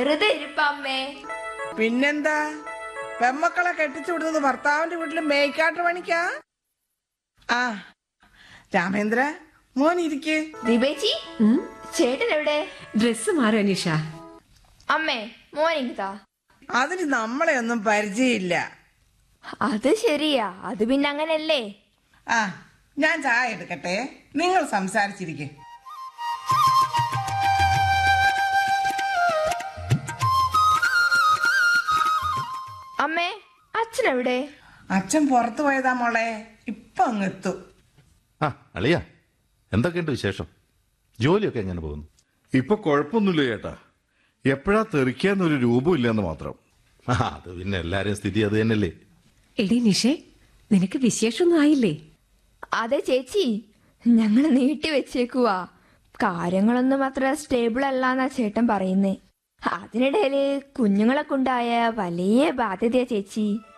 വെറുതെ ഇരിപ്പമ്മേ പിന്നെന്താ പെമ്മക്കളെ കെട്ടിച്ചു വിടുന്നത് ഭർത്താവിന്റെ വീട്ടിൽ മേയ്ക്കാട്ട് പണിക്കാ ആ രാമേന്ദ്ര മോൻ ഇരിക്ക് ദീപേച്ചി ചേട്ടൻ എവിടെ ഡ്രസ് മാറും അനീഷ അമ്മേ മോനിങ്ങതാ അതിന് നമ്മളെ ഒന്നും പരിചയമില്ല അത് ശരിയാ അത് പിന്നെ അങ്ങനല്ലേ ആ ഞാൻ ചായ എടുക്കട്ടെ നിങ്ങൾ സംസാരിച്ചിരിക്കെ അമ്മേ അച്ഛൻ എവിടെ അച്ഛൻ പുറത്തു പോയതാ മോളെ ഇപ്പൊ അങ്ങ് എത്തും ആ അളിയ എന്തൊക്കെയുണ്ട് വിശേഷം ജോലിയൊക്കെ എങ്ങനെ പോകുന്നു ഇപ്പൊ കുഴപ്പമൊന്നുമില്ല ചേട്ടാ എപ്പോഴാ തെറിക്കാന്നൊരു രൂപമില്ലെന്ന് മാത്രം ആ അത് പിന്നെ എല്ലാരെയും സ്ഥിതി അത് തന്നെയല്ലേ എടി നിഷേ നിനക്ക് വിശേഷമൊന്നും ആയില്ലേ അതെ ചേച്ചി ഞങ്ങൾ നീട്ടി വെച്ചേക്കുവാ കാര്യങ്ങളൊന്നും അത്ര സ്റ്റേബിൾ അല്ലാന്നാ ചേട്ടൻ പറയുന്നേ അതിനിടയില് കുഞ്ഞുങ്ങളെ കൊണ്ടായ വലിയ ബാധ്യതയാ ചേച്ചി